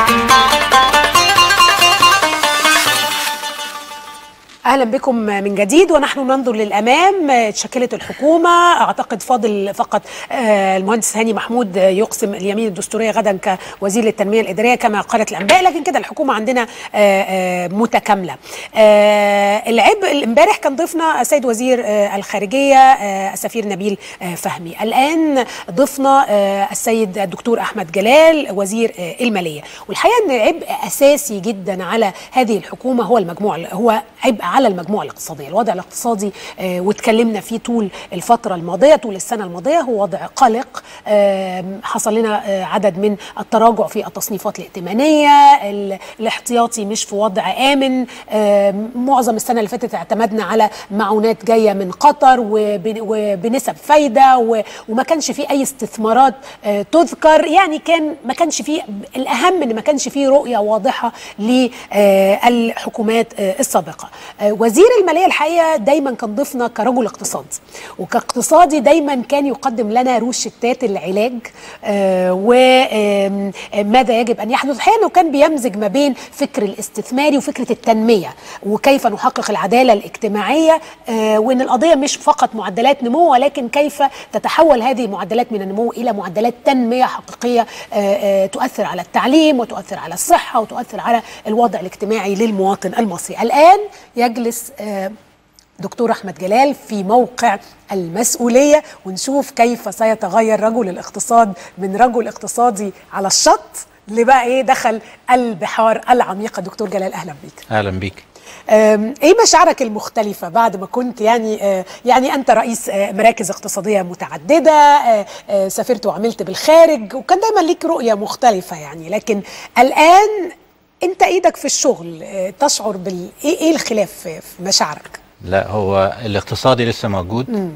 اهلا بكم من جديد ونحن ننظر للامام تشكلت الحكومه اعتقد فاضل فقط آه، المهندس هاني محمود يقسم اليمين الدستوريه غدا كوزير للتنميه الاداريه كما قالت الانباء لكن كده الحكومه عندنا آه، آه، متكامله آه، العبء امبارح كان ضيفنا السيد وزير آه، الخارجيه آه، السفير نبيل آه، فهمي الان ضيفنا آه، السيد الدكتور احمد جلال وزير آه، الماليه والحقيقه ان عبء اساسي جدا على هذه الحكومه هو المجموع هو عبء على المجموعه الاقتصاديه الوضع الاقتصادي آه، واتكلمنا فيه طول الفتره الماضيه طول السنه الماضيه هو وضع قلق آم، حصل لنا آه، عدد من التراجع في التصنيفات الائتمانيه ال- الاحتياطي مش في وضع امن آم، معظم السنه اللي فاتت اعتمدنا على معونات جايه من قطر وب- وبنسب فايده و- وما كانش فيه اي استثمارات آه، تذكر يعني كان ما كانش فيه الاهم ان ما كانش فيه رؤيه واضحه للحكومات آه، السابقه آه، وزير الماليه الحقيقه دايما كان ضيفنا كرجل اقتصاد وكاقتصادي دايما كان يقدم لنا روشتات العلاج وماذا يجب ان يحدث الحقيقه انه كان بيمزج ما بين فكر الاستثماري وفكره التنميه وكيف نحقق العداله الاجتماعيه آه، وان القضيه مش فقط معدلات نمو ولكن كيف تتحول هذه المعدلات من النمو الى معدلات تنميه حقيقيه آه، آه، تؤثر على التعليم وتؤثر على الصحه وتؤثر على الوضع الاجتماعي للمواطن المصري الان يجلس آه، دكتور احمد جلال في موقع المسؤوليه ونشوف كيف سيتغير رجل الاقتصاد من رجل اقتصادي على الشط لبقى ايه دخل البحار العميقه دكتور جلال اهلا بيك اهلا بيك أم، ايه مشاعرك المختلفة بعد ما كنت يعني آه، يعني انت رئيس آه، مراكز اقتصادية متعددة آه، آه، سافرت وعملت بالخارج وكان دايما ليك رؤية مختلفة يعني لكن الان انت ايدك في الشغل آه، تشعر بال ايه ايه الخلاف في في مشاعرك؟ لا هو الاقتصادي لسه موجود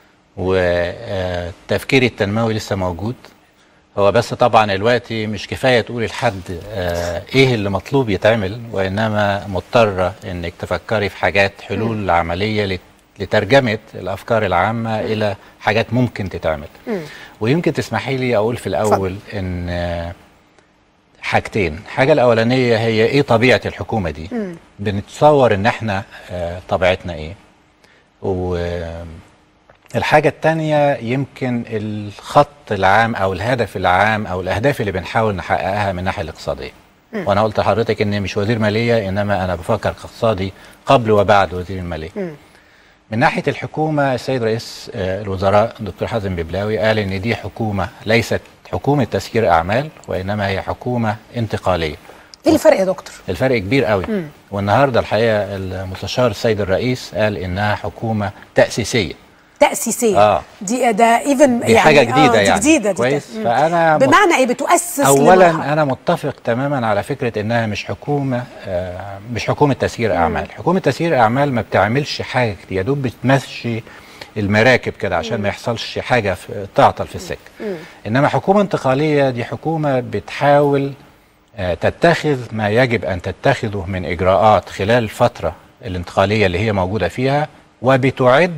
والتفكير التنموي لسه موجود هو بس طبعا الوقت مش كفايه تقولي لحد آه، ايه اللي مطلوب يتعمل وانما مضطره انك تفكري في حاجات حلول عمليه لت- لترجمه الافكار العامه الى حاجات ممكن تتعمل ويمكن تسمحي لي اقول في الاول ان آه، حاجتين الحاجه الاولانيه هي ايه طبيعه الحكومه دي بنتصور ان احنا آه، طبيعتنا ايه والحاجة التانية يمكن الخط العام أو الهدف العام أو الأهداف اللي بنحاول نحققها من الناحية الاقتصادية وأنا قلت لحضرتك إني مش وزير مالية إنما أنا بفكر اقتصادي قبل وبعد وزير المالية من ناحية الحكومة السيد رئيس آه، الوزراء دكتور حازم ببلاوي قال إن دي حكومة ليست حكومة تسيير أعمال وإنما هي حكومة انتقالية ايه الفرق يا دكتور؟ الفرق كبير قوي والنهارده الحقيقه المستشار السيد الرئيس قال انها حكومه تاسيسيه تأسيسية آه. دي ده ايفن دي حاجة جديدة دي يعني. جديدة دي كويس؟ مم. فأنا مت- بمعنى ايه بتؤسس اولا لمرحلة. انا متفق تماما على فكره انها مش حكومه آه مش حكومه تسيير اعمال حكومه تسيير اعمال ما بتعملش حاجه كتير يا دوب بتمشي المراكب كده عشان ما يحصلش حاجه في تعطل في السكه انما حكومه انتقاليه دي حكومه بتحاول آه تتخذ ما يجب ان تتخذه من اجراءات خلال الفتره الانتقاليه اللي هي موجوده فيها وبتعد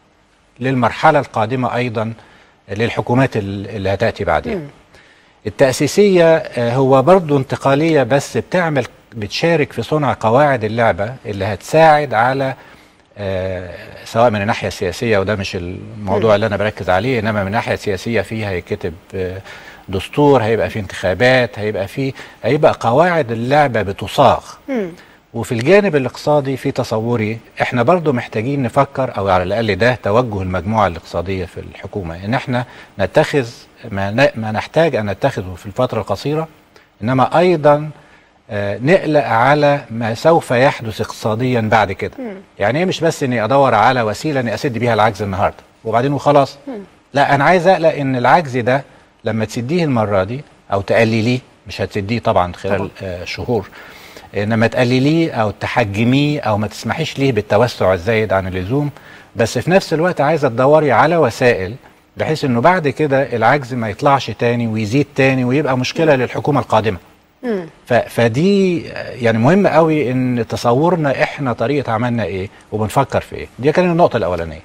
للمرحله القادمه ايضا للحكومات ال- اللي هتاتي بعدين التأسيسية آه، هو برضو انتقالية بس بتعمل بتشارك في صنع قواعد اللعبة اللي هتساعد على آه، سواء من الناحية السياسية وده مش الموضوع اللي أنا بركز عليه إنما من الناحية السياسية فيه هيكتب آه، دستور هيبقى فيه انتخابات هيبقى فيه هيبقى قواعد اللعبة بتصاغ وفي الجانب الاقتصادي في تصوري احنا برضو محتاجين نفكر او على الاقل ده توجه المجموعه الاقتصاديه في الحكومه ان احنا نتخذ ما, ن- ما نحتاج ان نتخذه في الفتره القصيره انما ايضا آه، نقلق على ما سوف يحدث اقتصاديا بعد كده يعني ايه مش بس اني ادور على وسيله اني اسد بيها العجز النهارده وبعدين وخلاص لا انا عايز اقلق ان العجز ده لما تسديه المره دي او تقلليه مش هتسديه طبعا خلال طبعاً. آه شهور انما تقلليه او تحجميه او ما تسمحيش ليه بالتوسع الزايد عن اللزوم بس في نفس الوقت عايزه تدوري على وسائل بحيث انه بعد كده العجز ما يطلعش تاني ويزيد تاني ويبقى مشكله للحكومه القادمه ف- فدي آه، يعني مهم قوي ان تصورنا احنا طريقه عملنا ايه وبنفكر في ايه دي كانت النقطه الاولانيه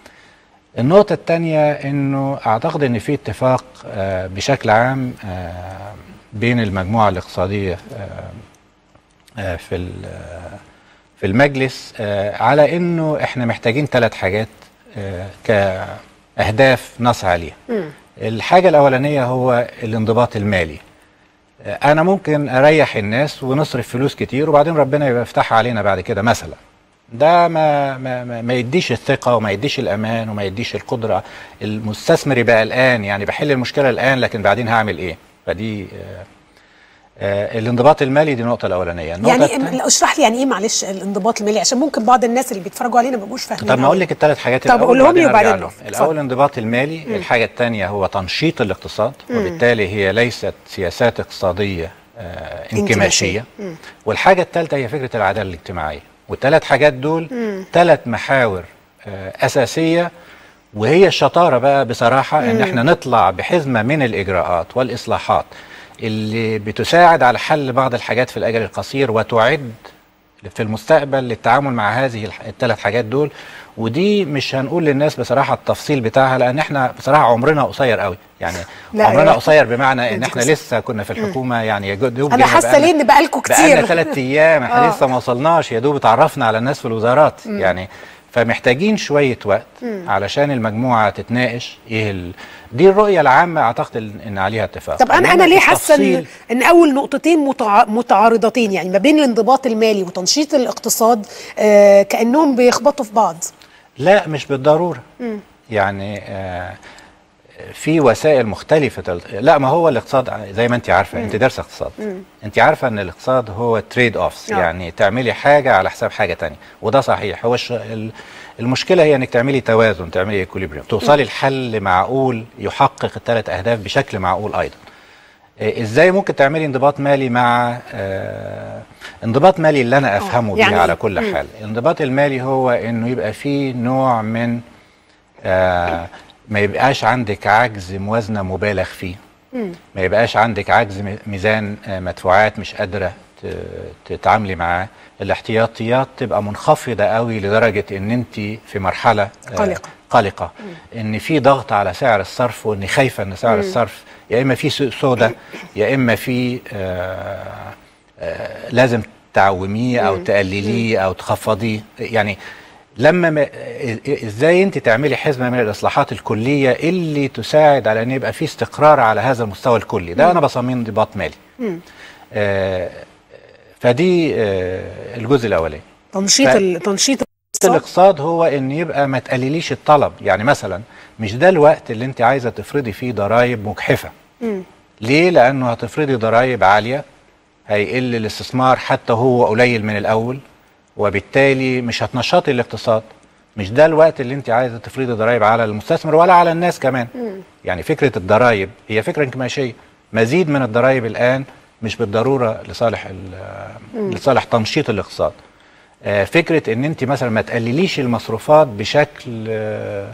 النقطة الثانية انه اعتقد ان في اتفاق آه، بشكل عام آه، بين المجموعه الاقتصاديه آه، آه، في ال- آه، في المجلس آه، على انه احنا محتاجين ثلاث حاجات آه، كاهداف نسعى ليها الحاجه الاولانيه هو الانضباط المالي آه، انا ممكن اريح الناس ونصرف فلوس كتير وبعدين ربنا يبقى يفتحها علينا بعد كده مثلا ده ما ما ما- ما يديش الثقه وما يديش الامان وما يديش القدره المستثمر يبقى الان يعني بحل المشكله الان لكن بعدين هعمل ايه فدي آه، آه، الانضباط المالي دي النقطه الاولانيه النقطه يعني التانية- إم- اشرح لي يعني ايه معلش الانضباط المالي عشان ممكن بعض الناس اللي بيتفرجوا علينا ما بيبقوش فاهمين طب ما أوي. اقول لك الثلاث حاجات طب الأول قولهم لي وبعدين أرجع وبعدين لهم. اتفضل. الاول الانضباط المالي الحاجه الثانيه هو تنشيط الاقتصاد وبالتالي هي ليست سياسات اقتصاديه آه انكماشيه انكماشية. والحاجه الثالثه هي فكره العداله الاجتماعيه والثلاث حاجات دول ثلاث محاور آه اساسيه وهي الشطاره بقى بصراحه ان احنا نطلع بحزمه من الاجراءات والاصلاحات اللي بتساعد على حل بعض الحاجات في الاجل القصير وتعد في المستقبل للتعامل مع هذه الح- الثلاث حاجات دول ودي مش هنقول للناس بصراحه التفصيل بتاعها لان احنا بصراحه عمرنا قصير قوي يعني لا، عمرنا يا- قصير بمعنى ان دي احنا قصة. لسه كنا في الحكومه يعني يا دوب انا جينا حاسه بقالنا- ليه ان بقالكم كتير بقالنا ثلاث ايام احنا آه. لسه ما وصلناش يا دوب اتعرفنا على الناس في الوزارات يعني فمحتاجين شويه وقت علشان المجموعه تتناقش ايه ال... دي الرؤيه العامه اعتقد ان إن عليها اتفاق طب انا إنما انا ليه حاسه ان التفصيل- ان اول نقطتين متع... متعارضتين يعني ما بين الانضباط المالي وتنشيط الاقتصاد آه كانهم بيخبطوا في بعض لا مش بالضروره يعني آه في وسائل مختلفة تل- لا ما هو الاقتصاد زي ما انت عارفة انت دارسة اقتصاد انت عارفة ان الاقتصاد هو تريد اوفس آه. يعني تعملي حاجة على حساب حاجة تانية وده صحيح هو الش... ال- المشكلة هي انك تعملي توازن تعملي ايكوليبريم توصلي لحل معقول يحقق الثلاث اهداف بشكل معقول ايضا إيه، ازاي ممكن تعملي انضباط مالي مع آه انضباط مالي اللي انا افهمه يعني بيه على إيه؟ كل مم. حال الانضباط المالي هو انه يبقى فيه نوع من آه ما يبقاش عندك عجز موازنه مبالغ فيه ما يبقاش عندك عجز م- ميزان آه، مدفوعات مش قادره ت- تتعاملي معاه الاحتياطيات تبقى منخفضه قوي لدرجه ان انت في مرحله آه، قلقة. قلقه ان في ضغط على سعر الصرف وان خايفه ان سعر الصرف يا اما في سوق سودا يا اما في آه آه لازم تعوميه او تقلليه او تخفضيه يعني لما ما ازاي انت تعملي حزمه من الاصلاحات الكليه اللي تساعد على ان يبقى في استقرار على هذا المستوى الكلي ده انا بسميه انضباط مالي آه فدي آه الجزء الاولاني تنشيط ف- ال... تنشيط الاقتصاد الاقتصاد هو ان يبقى ما تقلليش الطلب يعني مثلا مش ده الوقت اللي انت عايزه تفرضي فيه ضرائب مجحفه ليه لانه هتفرضي ضرائب عاليه هيقل الاستثمار حتى هو قليل من الاول وبالتالي مش هتنشطي الاقتصاد مش ده الوقت اللي انت عايزه تفرضي ضرائب على المستثمر ولا على الناس كمان يعني فكره الضرائب هي فكره انكماشيه مزيد من الضرائب الان مش بالضروره لصالح ال- لصالح تنشيط الاقتصاد آه، فكره ان انت مثلا ما تقلليش المصروفات بشكل آه،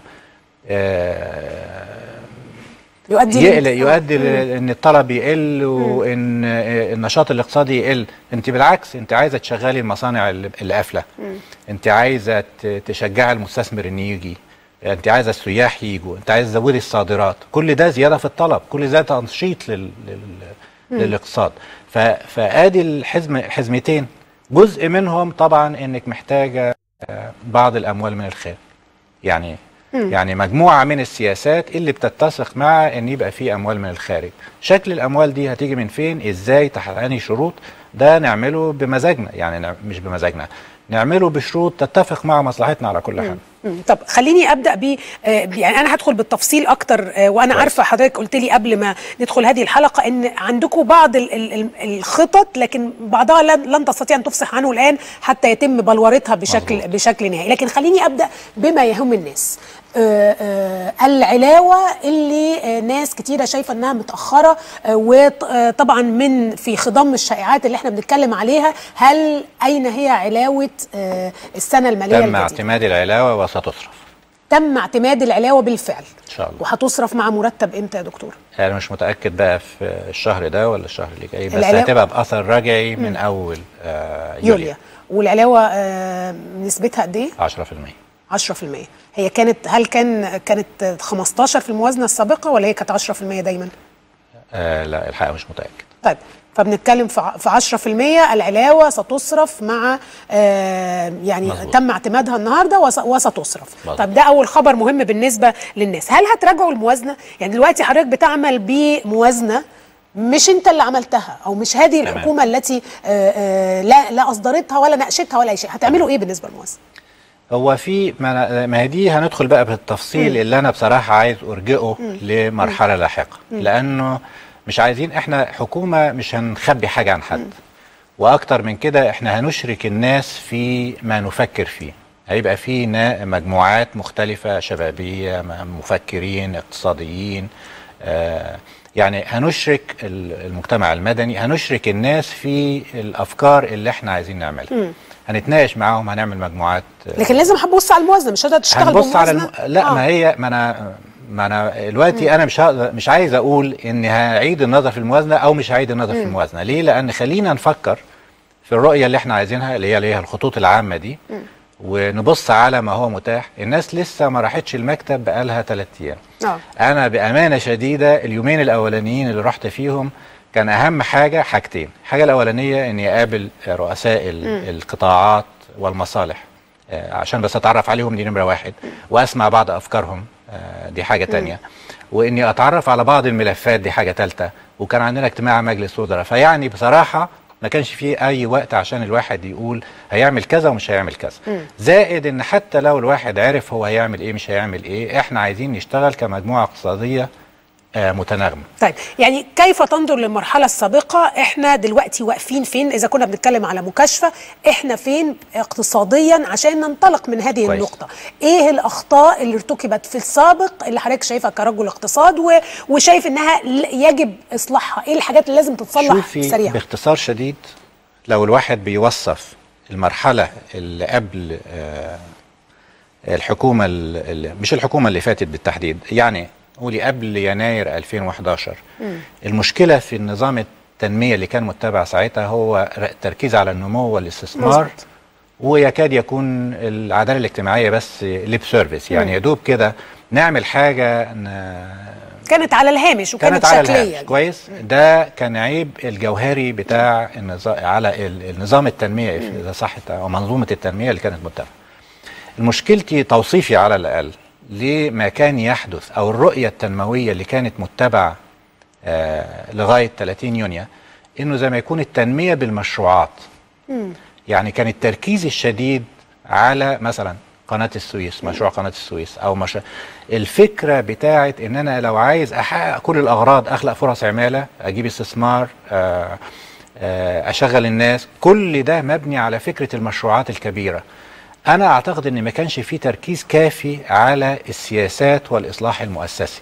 آه، يؤدي يقلق لل- يؤدي ل- ان الطلب يقل وان آه، النشاط الاقتصادي يقل انت بالعكس انت عايزه تشغلي المصانع اللي اللي قافله انت عايزه ت- تشجعي المستثمر ان يجي انت عايزه السياح يجوا انت عايزه تزودي الصادرات كل ده زياده في الطلب كل ده تنشيط لل... لل... للاقتصاد ف... فادي الحزم حزمتين جزء منهم طبعا انك محتاجه آه، بعض الاموال من الخارج يعني يعني مجموعه من السياسات اللي بتتسق مع ان يبقى في اموال من الخارج شكل الاموال دي هتيجي من فين ازاي تحت انهي شروط ده نعمله بمزاجنا يعني نع- مش بمزاجنا نعمله بشروط تتفق مع مصلحتنا على كل حال مم. طب خليني ابدا ب يعني انا هدخل بالتفصيل اكتر آه، وانا كويس. عارفه حضرتك قلت لي قبل ما ندخل هذه الحلقه ان عندكم بعض ال ال ال الخطط لكن بعضها لن, لن تستطيع ان تفصح عنه الان حتى يتم بلورتها بشكل مظبوط. بشكل نهائي لكن خليني ابدا بما يهم الناس آه، آه، العلاوه اللي آه، ناس كتيره شايفه انها متاخره وطبعا من في خضم الشائعات اللي احنا بنتكلم عليها هل اين هي علاوه آه، السنه الماليه تم الجديده اعتماد العلاوه وستصرف تم اعتماد العلاوه بالفعل ان شاء الله وهتصرف مع مرتب امتى يا دكتور انا مش متاكد بقى في الشهر ده ولا الشهر اللي جاي بس العلاوة- هتبقى باثر رجعي من اول آه يوليا يوليو والعلاوه آه، نسبتها قد ايه 10% 10% هي كانت هل كان كانت 15 في الموازنه السابقه ولا هي كانت 10% دايما آه لا الحقيقه مش متاكد طيب فبنتكلم في ع- في 10% العلاوه ستصرف مع آه يعني مظبوط. تم اعتمادها النهارده وس- وستصرف مظبوط. طب ده اول خبر مهم بالنسبه للناس هل هتراجعوا الموازنه يعني دلوقتي حضرتك بتعمل بموازنه مش انت اللي عملتها او مش هذه تمام. الحكومه التي آه آه لا لا اصدرتها ولا ناقشتها ولا اي شيء هتعملوا ايه بالنسبه للموازنه هو في ما أنا- ما هي دي هندخل بقى بالتفصيل اللي انا بصراحه عايز ارجئه لمرحله لاحقه لانه مش عايزين احنا حكومه مش هنخبي حاجه عن حد واكتر من كده احنا هنشرك الناس في ما نفكر فيه هيبقى في نا- مجموعات مختلفه شبابيه م- مفكرين اقتصاديين آه يعني هنشرك ال- المجتمع المدني هنشرك الناس في الافكار اللي احنا عايزين نعملها هنتناقش معاهم هنعمل مجموعات آه، لكن لازم هبص على الموازنه مش هتقدر تشتغل هنبص على الم... بموازنة؟ لا آه. ما هي ما انا ما انا دلوقتي انا مش هقدر مش عايز اقول اني هعيد النظر في الموازنه او مش هعيد النظر في الموازنه ليه لان خلينا نفكر في الرؤيه اللي احنا عايزينها اللي هي اللي هي الخطوط العامه دي ونبص على ما هو متاح الناس لسه ما راحتش المكتب بقالها ثلاث ايام اه انا بامانه شديده اليومين الاولانيين اللي رحت فيهم كان اهم حاجه حاجتين الحاجه الاولانيه اني اقابل رؤساء ال- القطاعات والمصالح آه، عشان بس اتعرف عليهم دي نمره واحد واسمع بعض افكارهم آه، دي حاجه تانية واني اتعرف على بعض الملفات دي حاجه ثالثه وكان عندنا اجتماع مجلس وزراء فيعني بصراحه ما كانش فيه اي وقت عشان الواحد يقول هيعمل كذا ومش هيعمل كذا زائد ان حتى لو الواحد عرف هو هيعمل ايه مش هيعمل ايه احنا عايزين نشتغل كمجموعه اقتصاديه آه، متناغمه طيب يعني كيف تنظر للمرحلة السابقة احنا دلوقتي واقفين فين اذا كنا بنتكلم على مكاشفة احنا فين اقتصاديا عشان ننطلق من هذه كويس. النقطة ايه الاخطاء اللي ارتكبت في السابق اللي حضرتك شايفها كرجل اقتصاد و... وشايف انها ل- يجب اصلاحها ايه الحاجات اللي لازم تتصلح شوفي سريعا باختصار شديد لو الواحد بيوصف المرحله اللي قبل آه، الحكومه ال- ال- مش الحكومه اللي فاتت بالتحديد يعني قولي قبل يناير 2011 المشكله في النظام التنميه اللي كان متبع ساعتها هو ر- التركيز على النمو والاستثمار مظبوط. ويكاد يكون العداله الاجتماعيه بس ليب سيرفيس يعني يا دوب كده نعمل حاجه ن- كانت على الهامش وكانت كانت على شكلية الهامش كويس ده كان عيب الجوهري بتاع النظام على ال- النظام التنميه اذا صح او منظومه التنميه اللي كانت متبعه مشكلتي توصيفي على الاقل لما كان يحدث او الرؤيه التنمويه اللي كانت متبعه آه لغايه 30 يونيو انه زي ما يكون التنميه بالمشروعات يعني كان التركيز الشديد على مثلا قناة السويس مشروع قناة السويس أو مش... الفكرة بتاعت إن أنا لو عايز أحقق كل الأغراض أخلق فرص عمالة أجيب استثمار آه، آه، أشغل الناس كل ده مبني على فكرة المشروعات الكبيرة أنا أعتقد إن ما كانش فيه تركيز كافي على السياسات والإصلاح المؤسسي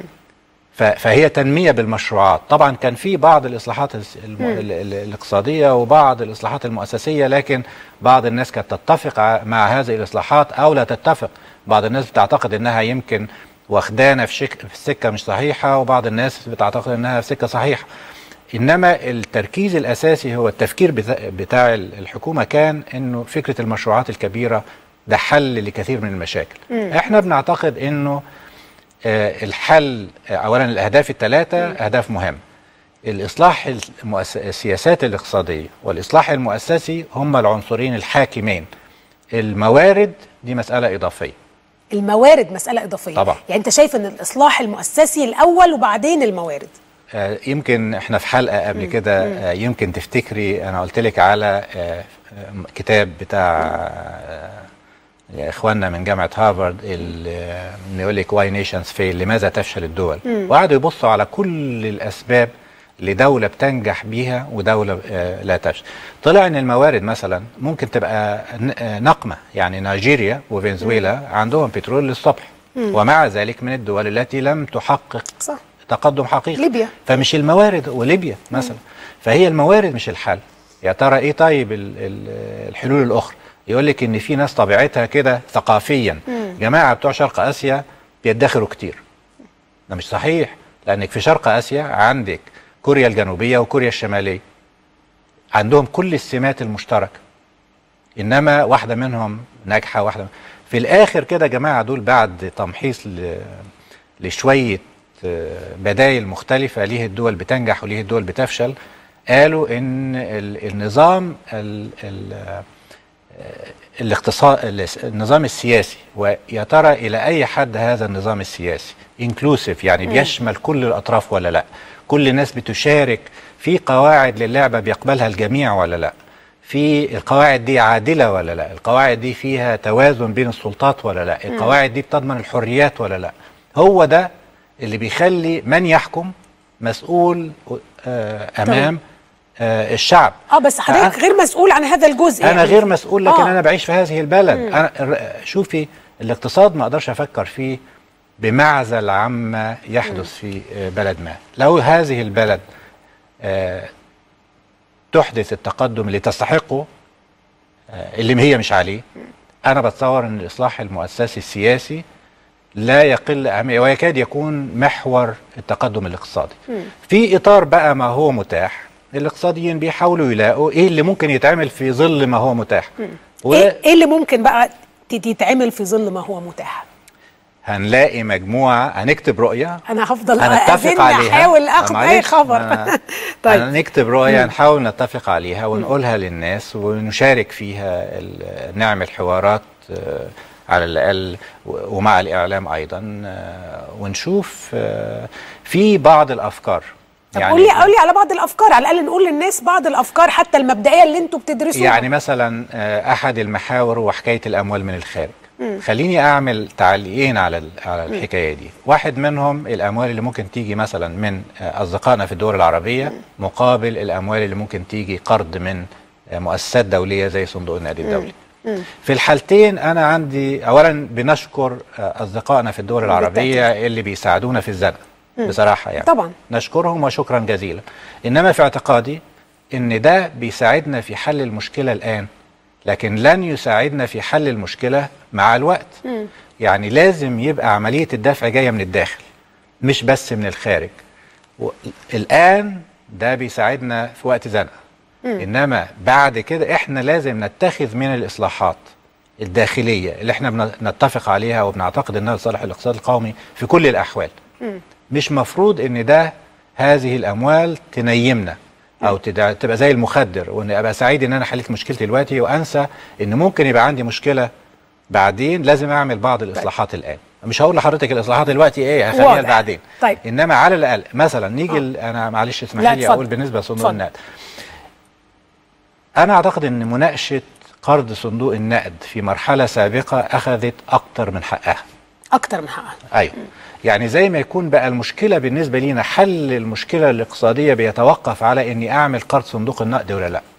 ف- فهي تنمية بالمشروعات طبعا كان في بعض الإصلاحات الس- الم... ال- ال- الاقتصادية وبعض الإصلاحات المؤسسية لكن بعض الناس كانت تتفق ع- مع هذه الإصلاحات أو لا تتفق بعض الناس بتعتقد أنها يمكن واخدانا في, شك... في سكة مش صحيحة وبعض الناس بتعتقد أنها في سكة صحيحة إنما التركيز الأساسي هو التفكير بتا... بتاع ال- الحكومة كان أنه فكرة المشروعات الكبيرة ده حل لكثير من المشاكل احنا بنعتقد أنه آه، الحل آه، اولا الاهداف الثلاثه اهداف مهمه الاصلاح المؤس... السياسات الاقتصاديه والاصلاح المؤسسي هم العنصرين الحاكمين الموارد دي مساله اضافيه الموارد مسألة إضافية طبعا. يعني أنت شايف أن الإصلاح المؤسسي الأول وبعدين الموارد آه، يمكن احنا في حلقه قبل كده آه، يمكن تفتكري انا قلت لك على آه، آه، كتاب بتاع آه، يا اخواننا من جامعه هارفارد اللي يقول لك واي نيشنز فيل لماذا تفشل الدول وقعدوا يبصوا على كل الاسباب لدوله بتنجح بيها ودوله آه، لا تفشل طلع ان الموارد مثلا ممكن تبقى ن- آه، نقمه يعني نيجيريا وفنزويلا عندهم بترول للصبح ومع ذلك من الدول التي لم تحقق صح تقدم حقيقي ليبيا. فمش الموارد وليبيا مثلا فهي الموارد مش الحل يا ترى ايه طيب ال- ال- الحلول الاخرى يقول لك ان في ناس طبيعتها كده ثقافيا جماعه بتوع شرق اسيا بيدخروا كتير ده مش صحيح لانك في شرق اسيا عندك كوريا الجنوبيه وكوريا الشماليه عندهم كل السمات المشتركه انما واحده منهم ناجحه واحده في الاخر كده يا جماعه دول بعد تمحيص ل- لشويه آه، بدائل مختلفة ليه الدول بتنجح وليه الدول بتفشل قالوا ان ال- النظام ال ال الاقتصاد النظام السياسي ويا ترى الى اي حد هذا النظام السياسي انكلوسيف يعني بيشمل كل الاطراف ولا لا كل الناس بتشارك في قواعد للعبه بيقبلها الجميع ولا لا في القواعد دي عادله ولا لا القواعد دي فيها توازن بين السلطات ولا لا القواعد دي بتضمن الحريات ولا لا هو ده اللي بيخلي من يحكم مسؤول آه امام آه الشعب اه بس حضرتك غير مسؤول عن هذا الجزء انا يعني. غير مسؤول لكن آه. انا بعيش في هذه البلد انا ر- شوفي الاقتصاد ما اقدرش افكر فيه بمعزل عما يحدث في آه، بلد ما لو هذه البلد آه، تحدث التقدم اللي تستحقه آه، اللي هي مش عليه انا بتصور ان الاصلاح المؤسسي السياسي لا يقل أهمية ويكاد يكون محور التقدم الاقتصادي في إطار بقى ما هو متاح الاقتصاديين بيحاولوا يلاقوا إيه اللي ممكن يتعمل في ظل ما هو متاح ايه ايه اللي ممكن بقى ت- يتعمل في ظل ما هو متاح وهنلاقي مجموعة هنكتب رؤية انا هفضل هنتفق أزن عليها احاول اخد اي معلش، خبر أنا- طيب هنكتب رؤية نحاول نتفق عليها ونقولها للناس ونشارك فيها ال- نعمل حوارات آه، على الأقل و- ومع الإعلام أيضا آه، ونشوف آه، في بعض الأفكار طب قول لي قول لي على بعض الافكار على الاقل نقول للناس بعض الافكار حتى المبدئيه اللي انتوا بتدرسوها يعني مثلا آه، احد المحاور هو حكايه الاموال من الخارج خليني اعمل تعليقين على ال- على الحكايه دي واحد منهم الاموال اللي ممكن تيجي مثلا من آه، اصدقائنا في الدول العربيه مقابل الاموال اللي ممكن تيجي قرض من آه، مؤسسات دوليه زي صندوق النقد الدولي في الحالتين انا عندي اولا بنشكر آه، اصدقائنا في الدول العربيه اللي بيساعدونا في الزنقه بصراحه يعني طبعا. نشكرهم وشكرا جزيلا انما في اعتقادي ان ده بيساعدنا في حل المشكله الان لكن لن يساعدنا في حل المشكله مع الوقت يعني لازم يبقى عمليه الدفع جايه من الداخل مش بس من الخارج و- الان ده بيساعدنا في وقت زنقه انما بعد كده احنا لازم نتخذ من الاصلاحات الداخليه اللي احنا بن- نتفق عليها وبنعتقد انها لصالح الاقتصاد القومي في كل الاحوال مش مفروض ان ده هذه الاموال تنيمنا او تدع- تبقى زي المخدر وان ابقى سعيد ان انا حليت مشكلتي دلوقتي وانسى ان ممكن يبقى عندي مشكله بعدين لازم اعمل بعض الاصلاحات الان مش هقول لحضرتك الاصلاحات دلوقتي ايه هخليها واضح. بعدين طيب. انما على الاقل مثلا نيجي آه. انا معلش لا، اسمحي لي اتفضل. اقول بالنسبه لصندوق اتفضل. النقد انا اعتقد ان مناقشه قرض صندوق النقد في مرحله سابقه اخذت اكتر من حقها اكتر من حقها ايوه يعني زي ما يكون بقى المشكله بالنسبه لينا حل المشكله الاقتصاديه بيتوقف على اني اعمل قرض صندوق النقد ولا لا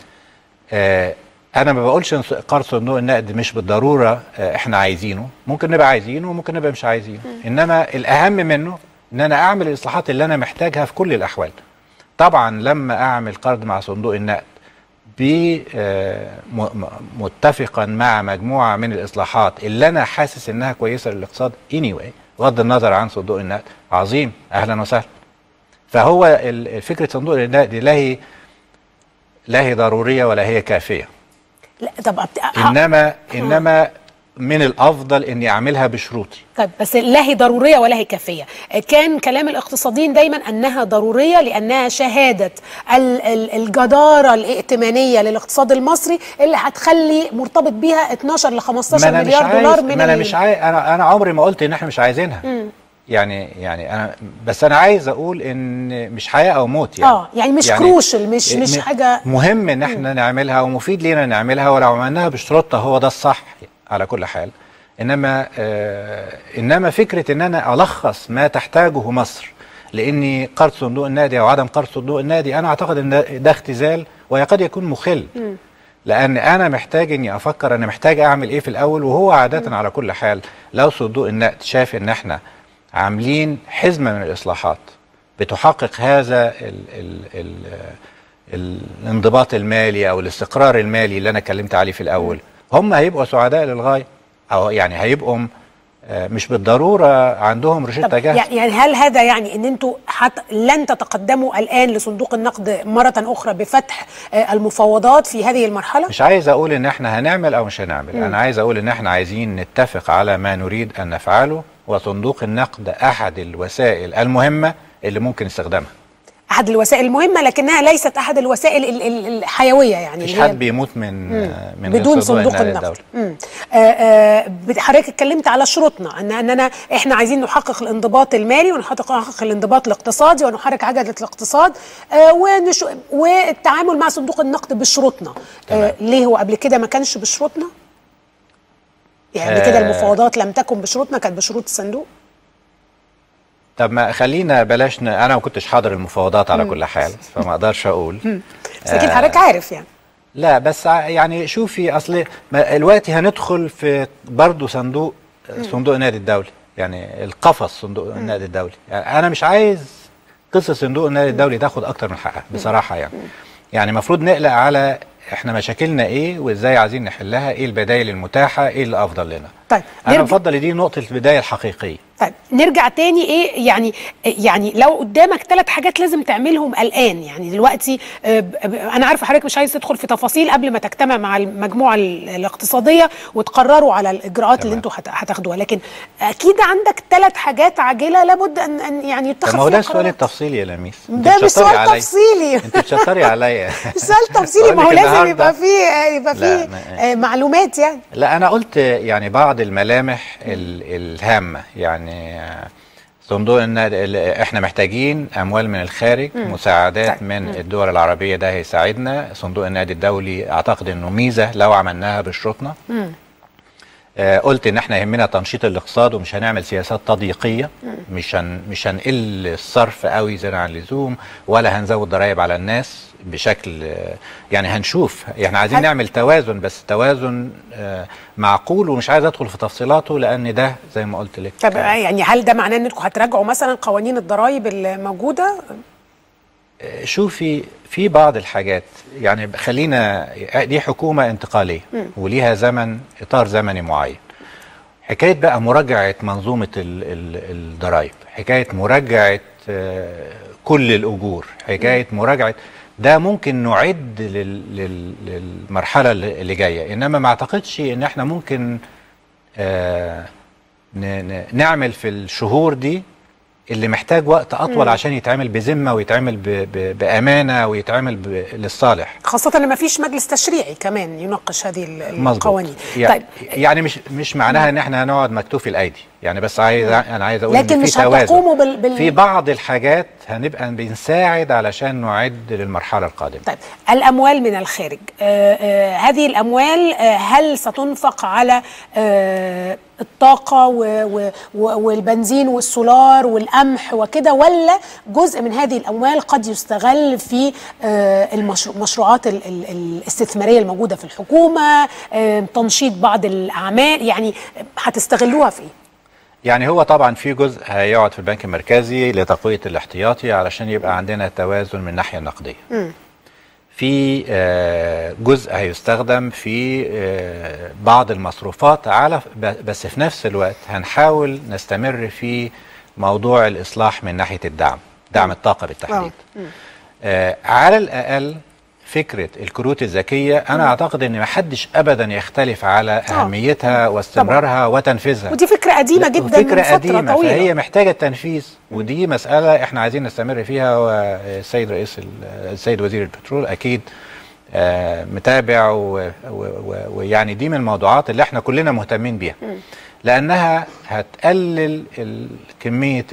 آه انا ما بقولش إن قرض صندوق النقد مش بالضروره آه احنا عايزينه ممكن نبقى عايزينه وممكن نبقى مش عايزينه انما الاهم منه ان انا اعمل الاصلاحات اللي انا محتاجها في كل الاحوال طبعا لما اعمل قرض مع صندوق النقد ب آه، م- م- متفقا مع مجموعه من الاصلاحات اللي انا حاسس انها كويسه للاقتصاد anyway بغض النظر عن صندوق النقد عظيم اهلا وسهلا فهو ال- فكره صندوق النقد لا هي لا هي ضروريه ولا هي كافيه لا طب أبت... انما انما من الافضل اني اعملها بشروطي طيب بس لا هي ضروريه ولا هي كافيه كان كلام الاقتصاديين دايما انها ضروريه لانها شهاده ال- ال- الجداره الائتمانيه للاقتصاد المصري اللي هتخلي مرتبط بيها 12 ل 15 ما انا مش مليار عايز دولار من ما انا ال- مش عايز انا انا عمري ما قلت ان احنا مش عايزينها يعني يعني انا بس انا عايز اقول ان مش حياه او موت يعني اه يعني مش كروشل مش مش م- حاجه مهم ان احنا نعملها ومفيد لينا نعملها ولو عملناها بشروطها هو ده الصح على كل حال انما آه انما فكره ان انا الخص ما تحتاجه مصر لاني قرض صندوق النادي او عدم قرض صندوق النادي انا اعتقد ان ده, ده اختزال وقد يكون مخل لان انا محتاج اني افكر انا محتاج اعمل ايه في الاول وهو عاده على كل حال لو صندوق النقد شاف ان احنا عاملين حزمه من الاصلاحات بتحقق هذا ال ال ال الانضباط المالي او الاستقرار المالي اللي انا اتكلمت عليه في الاول هم هيبقوا سعداء للغايه او يعني هيبقوا آه، مش بالضروره عندهم روشته طب جاهزه يعني هل هذا يعني ان انتوا حت لن تتقدموا الان لصندوق النقد مره اخرى بفتح آه، المفاوضات في هذه المرحله؟ مش عايز اقول ان احنا هنعمل او مش هنعمل انا عايز اقول ان احنا عايزين نتفق على ما نريد ان نفعله وصندوق النقد احد الوسائل المهمه اللي ممكن استخدامها احد الوسائل المهمه لكنها ليست احد الوسائل ال- ال- الحيويه يعني مفيش اللي هي حد بيموت من من غير بدون صندوق النقد النقد الدولي. مم. آه، آه، بت- حضرتك اتكلمت على شروطنا ان اننا احنا عايزين نحقق الانضباط المالي ونحقق الانضباط الاقتصادي ونحرك عجله الاقتصاد آه، ونش... والتعامل مع صندوق النقد بشروطنا آه، ليه هو قبل كده ما كانش بشروطنا يعني قبل كده آه. المفاوضات لم تكن بشروطنا كانت بشروط الصندوق طب ما خلينا بلاش ن... انا ما كنتش حاضر المفاوضات على كل حال فما اقدرش اقول بس اكيد حضرتك عارف يعني لا بس ع- يعني شوفي اصل ما- دلوقتي هندخل في برضه صندوق صندوق النادي الدولي يعني القفص صندوق النادي الدولي يعني انا مش عايز قصه صندوق النادي الدولي تاخد اكتر من حقها بصراحه يعني يعني المفروض نقلق على احنا مشاكلنا ايه وازاي عايزين نحلها ايه البدائل المتاحه ايه اللي افضل لنا طيب انا نرجع- بفضل دي نقطه البدايه الحقيقيه طيب نرجع تاني ايه يعني يعني لو قدامك ثلاث حاجات لازم تعملهم الان يعني دلوقتي آه، ب- ب- انا عارفه حضرتك مش عايز تدخل في تفاصيل قبل ما تجتمع مع المجموعه ال- الاقتصاديه وتقرروا على الاجراءات اللي تمام. انتوا هت- هتاخدوها لكن اكيد عندك ثلاث حاجات عاجله لابد ان ان يعني طب يتخذ ما هو فيها ده السؤال قرارات. التفصيلي يا لميس أنت ده مش بتشطري سؤال عليا. تفصيلي انت بتشطري عليا سؤال تفصيلي ما هو بقولك لازم النهاردة- يبقى فيه يبقى لا، فيه ما- آه، معلومات يعني لا انا قلت يعني بعض الملامح ال- الهامه يعني آه، صندوق النقد ال- احنا محتاجين اموال من الخارج مساعدات طيب. من الدول العربيه ده هيساعدنا صندوق النقد الدولي اعتقد انه ميزه لو عملناها بشروطنا آه قلت ان احنا يهمنا تنشيط الاقتصاد ومش هنعمل سياسات تضييقيه مش هن مش هنقل الصرف قوي زياده عن اللزوم ولا هنزود ضرائب على الناس بشكل آه يعني هنشوف احنا عايزين هل- نعمل توازن بس توازن آه معقول ومش عايز ادخل في تفصيلاته لان ده زي ما قلت لك طب يعني هل ده معناه انكم هتراجعوا مثلا قوانين الضرائب الموجوده شوفي في بعض الحاجات يعني خلينا دي حكومة انتقالية وليها زمن إطار زمني معين حكاية بقى مراجعة منظومة ال- ال- الضرائب حكاية مراجعة آه، كل الأجور حكاية مراجعة ده ممكن نعد لل- لل- للمرحلة اللي اللي جاية إنما ما أعتقدش إن إحنا ممكن آه، ن- ن- نعمل في الشهور دي اللي محتاج وقت اطول عشان يتعمل بذمه ويتعمل ب ب بامانه ويتعمل ب للصالح خاصة ان ما فيش مجلس تشريعي كمان يناقش هذه ال- مظبوط القوانين يع- طيب يعني مش مش معناها ان احنا هنقعد مكتوف الايدي يعني بس عايز انا عايز اقول لكن ان في مش توازن هتقوموا بال- بال- في بعض الحاجات هنبقى بنساعد علشان نعد للمرحله القادمه طيب الاموال من الخارج آه آه هذه الاموال آه هل ستنفق على آه الطاقة و و و والبنزين والسولار والقمح وكده ولا جزء من هذه الأموال قد يستغل في آه المشروعات ال- ال- الاستثمارية الموجودة في الحكومة آه تنشيط بعض الأعمال يعني هتستغلوها في إيه؟ يعني هو طبعا في جزء هيقعد في البنك المركزي لتقويه الاحتياطي علشان يبقى عندنا توازن من الناحيه النقديه في آه، جزء هيستخدم في آه، بعض المصروفات على ب- بس في نفس الوقت هنحاول نستمر في موضوع الإصلاح من ناحية الدعم دعم الطاقة بالتحديد آه، على الأقل فكرة الكروت الذكية أنا أعتقد أن محدش أبدا يختلف على أهميتها واستمرارها وتنفيذها ودي فكرة قديمة لا، جدا فكرة من فترة قديمة طويلة فهي محتاجة تنفيذ ودي مسألة احنا عايزين نستمر فيها والسيد رئيس ال- السيد وزير البترول أكيد آه، متابع و- و- و- ويعني دي من الموضوعات اللي احنا كلنا مهتمين بيها لأنها هتقلل ال- كمية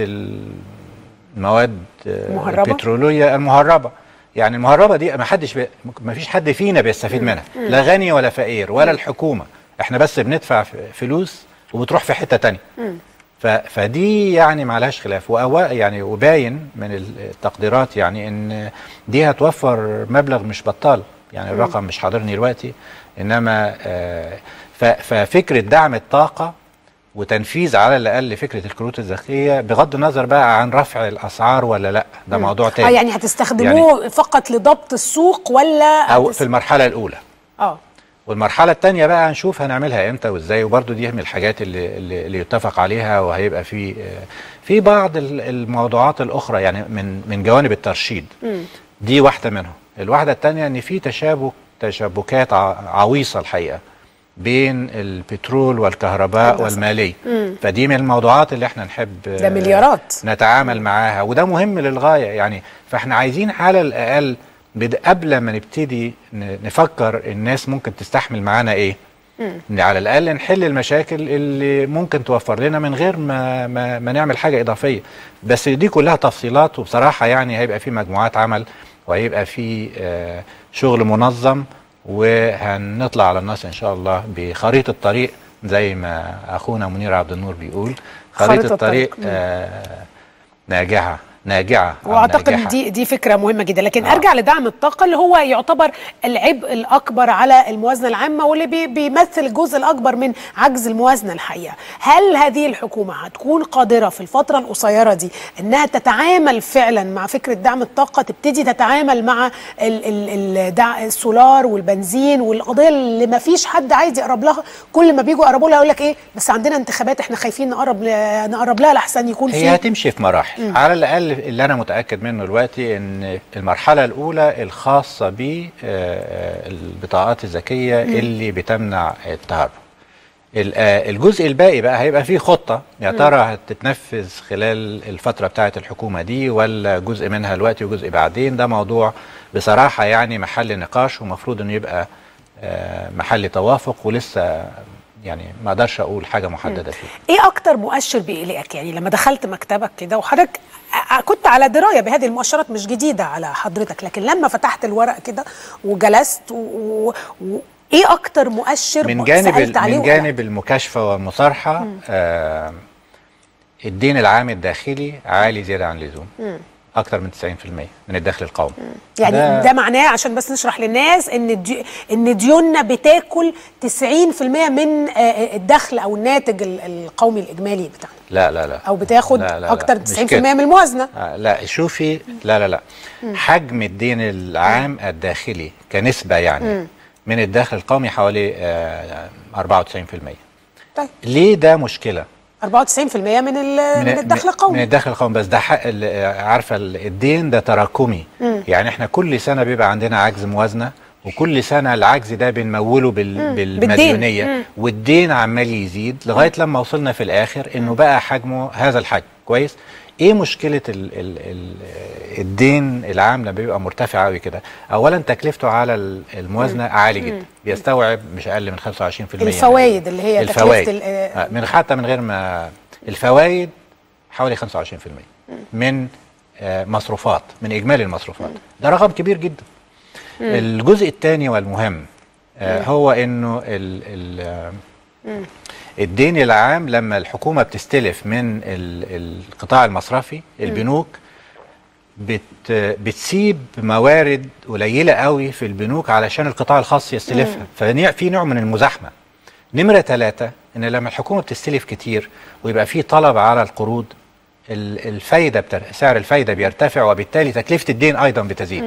المواد آه، المهربة؟ البترولية المهربة يعني المهربة دي ما حدش بي ما فيش حد فينا بيستفيد منها لا غني ولا فقير ولا الحكومة احنا بس بندفع ف- فلوس وبتروح في حتة تانية ف- فدي يعني ما لهاش خلاف وأوا يعني وباين من التقديرات يعني ان دي هتوفر مبلغ مش بطال يعني الرقم مش حاضرني دلوقتي انما آه، ف- ففكره دعم الطاقه وتنفيذ على الاقل فكره الكروت الذكيه بغض النظر بقى عن رفع الاسعار ولا لا ده موضوع اه تاني يعني هتستخدموه يعني فقط لضبط السوق ولا او هتس- في المرحله الاولى اه والمرحله الثانيه بقى هنشوف هنعملها امتى وازاي وبرده دي من الحاجات اللي اللي, اللي يتفق عليها وهيبقى في آه، في بعض ال- الموضوعات الاخرى يعني من من جوانب الترشيد دي واحده منهم الواحده الثانيه ان في تشابك تشابكات ع- عويصه الحقيقه بين البترول والكهرباء هندسة. والماليه فدي من الموضوعات اللي احنا نحب ده آه، مليارات. نتعامل معاها وده مهم للغايه يعني فاحنا عايزين على الاقل بد- قبل ما نبتدي ن- نفكر الناس ممكن تستحمل معانا ايه إن على الاقل نحل المشاكل اللي ممكن توفر لنا من غير ما ما, ما نعمل حاجه اضافيه بس دي كلها تفصيلات وبصراحه يعني هيبقى في مجموعات عمل وهيبقى في آه، شغل منظم وهنطلع على الناس ان شاء الله بخريطه طريق زي ما اخونا منير عبد النور بيقول خريطة خريطه طريق طريق. آه، ناجحه ناجعه أو واعتقد ناجحة. دي دي فكره مهمه جدا لكن آه. ارجع لدعم الطاقه اللي هو يعتبر العبء الاكبر على الموازنه العامه واللي بي بيمثل الجزء الاكبر من عجز الموازنه الحقيقه هل هذه الحكومه هتكون قادره في الفتره القصيره دي انها تتعامل فعلا مع فكره دعم الطاقه تبتدي تتعامل مع ال ال ال دع السولار والبنزين والقضيه اللي ما فيش حد عايز يقرب لها كل ما بيجوا يقربوا لها يقول لك ايه بس عندنا انتخابات احنا خايفين نقرب ل- نقرب لها لحسن يكون هي في هتمشي في مراحل على الاقل اللي انا متاكد منه دلوقتي ان المرحله الاولى الخاصه بالبطاقات الذكيه اللي بتمنع التهرب ال- آه، الجزء الباقي بقى هيبقى فيه خطه يا ترى هتتنفذ خلال الفتره بتاعه الحكومه دي ولا جزء منها دلوقتي وجزء بعدين ده موضوع بصراحه يعني محل نقاش ومفروض انه يبقى آه، محل توافق ولسه يعني ما اقدرش اقول حاجه محدده فيه ايه اكتر مؤشر بيقلقك يعني لما دخلت مكتبك كده وحضرتك ع- كنت على درايه بهذه المؤشرات مش جديده على حضرتك لكن لما فتحت الورق كده وجلست و... و... و... ايه اكتر مؤشر من م- جانب سألت عليه من وقلقت؟ جانب المكاشفه والمصارحه آه الدين العام الداخلي عالي زياده عن اللزوم اكثر من 90% من الدخل القومي يعني ده- ده, معناه عشان بس نشرح للناس ان الدي... ان ديوننا بتاكل 90% من آه، آه، الدخل او الناتج ال- القومي الاجمالي بتاعنا لا لا لا او بتاخد لا لا لا، اكتر مش 90% كده. من الموازنه آه لا شوفي لا لا لا حجم الدين العام الداخلي كنسبه يعني من الدخل القومي حوالي آه 94% طيب ليه ده مشكله 94% من ال... من, الدخل القومي من الدخل القومي بس ده حق ال- عارفه ال- الدين ده تراكمي يعني احنا كل سنه بيبقى عندنا عجز موازنه وكل سنه العجز ده بنموله بال بالمديونيه بالدين. والدين عمال يزيد لغايه لما وصلنا في الاخر انه بقى حجمه هذا الحجم كويس ايه مشكله ال ال ال الدين العام لما بيبقى مرتفع قوي كده اولا تكلفته على ال- الموازنه عالي جدا بيستوعب مش اقل من 25% من الفوائد اللي هي تكلفة الفوائد ال- آه، من حتى من غير ما الفوائد حوالي 25% من آه، مصروفات من اجمالي المصروفات ده رقم كبير جدا الجزء الثاني والمهم آه، هو انه ال ال آه، الدين العام لما الحكومه بتستلف من ال- القطاع المصرفي البنوك بت بتسيب موارد قليله قوي في البنوك علشان القطاع الخاص يستلفها ففي نوع من المزاحمه نمره ثلاثة ان لما الحكومه بتستلف كتير ويبقى في طلب على القروض ال- الفايده بتر... سعر الفايده بيرتفع وبالتالي تكلفه الدين ايضا بتزيد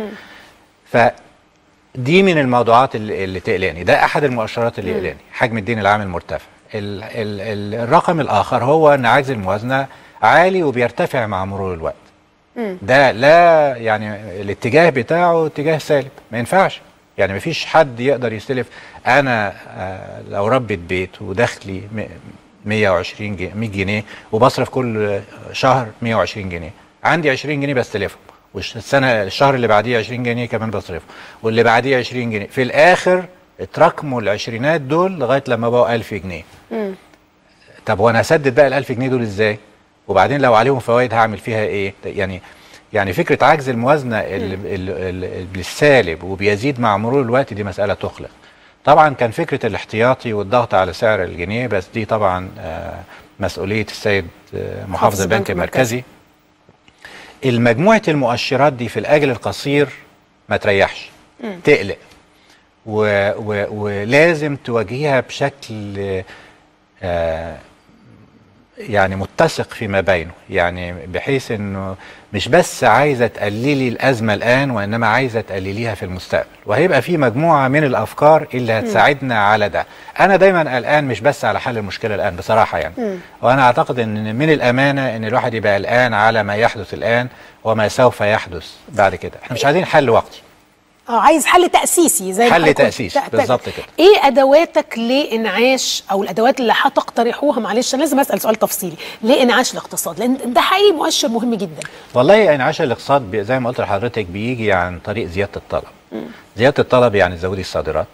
فدي من الموضوعات اللي, اللي تقلقني ده احد المؤشرات اللي يقلقني حجم الدين العام المرتفع ال... ال... ال... الرقم الاخر هو ان عجز الموازنه عالي وبيرتفع مع مرور الوقت ده لا يعني الاتجاه بتاعه اتجاه سالب ما ينفعش يعني ما فيش حد يقدر يستلف انا آه، لو ربة بيت ودخلي م- 120 جنيه 100 جنيه وبصرف كل شهر 120 جنيه عندي 20 جنيه بستلفهم والسنه الشهر اللي بعديه 20 جنيه كمان بصرفه واللي بعديه 20 جنيه في الاخر اتراكموا العشرينات دول لغايه لما بقوا 1000 جنيه طب وانا اسدد بقى ال 1000 جنيه دول ازاي؟ وبعدين لو عليهم فوائد هعمل فيها ايه؟ يعني يعني فكره عجز الموازنه ال- ال- ال- بالسالب وبيزيد مع مرور الوقت دي مساله تخلق. طبعا كان فكره الاحتياطي والضغط على سعر الجنيه بس دي طبعا آه، مسؤوليه السيد آه، محافظ البنك المركزي. المجموعه المؤشرات دي في الاجل القصير ما تريحش تقلق و و ولازم تواجهيها بشكل آه، يعني متسق فيما بينه يعني بحيث انه مش بس عايزه تقللي الازمه الان وانما عايزه تقلليها في المستقبل وهيبقى في مجموعه من الافكار اللي هتساعدنا على ده انا دايما قلقان مش بس على حل المشكله الان بصراحه يعني وانا اعتقد ان من الامانه ان الواحد يبقى قلقان على ما يحدث الان وما سوف يحدث بعد كده احنا مش عايزين حل وقتي اه عايز حل تاسيسي زي ما حل حضرتك قلت. تأسيسي، تأ- بالظبط كده. ايه ادواتك لانعاش او الادوات اللي هتقترحوها معلش انا لازم اسال سؤال تفصيلي ليه انعاش الاقتصاد لان ده حقيقي مؤشر مهم جدا والله انعاش الاقتصاد بي- زي ما قلت لحضرتك بيجي عن طريق زياده الطلب زياده الطلب يعني تزودي الصادرات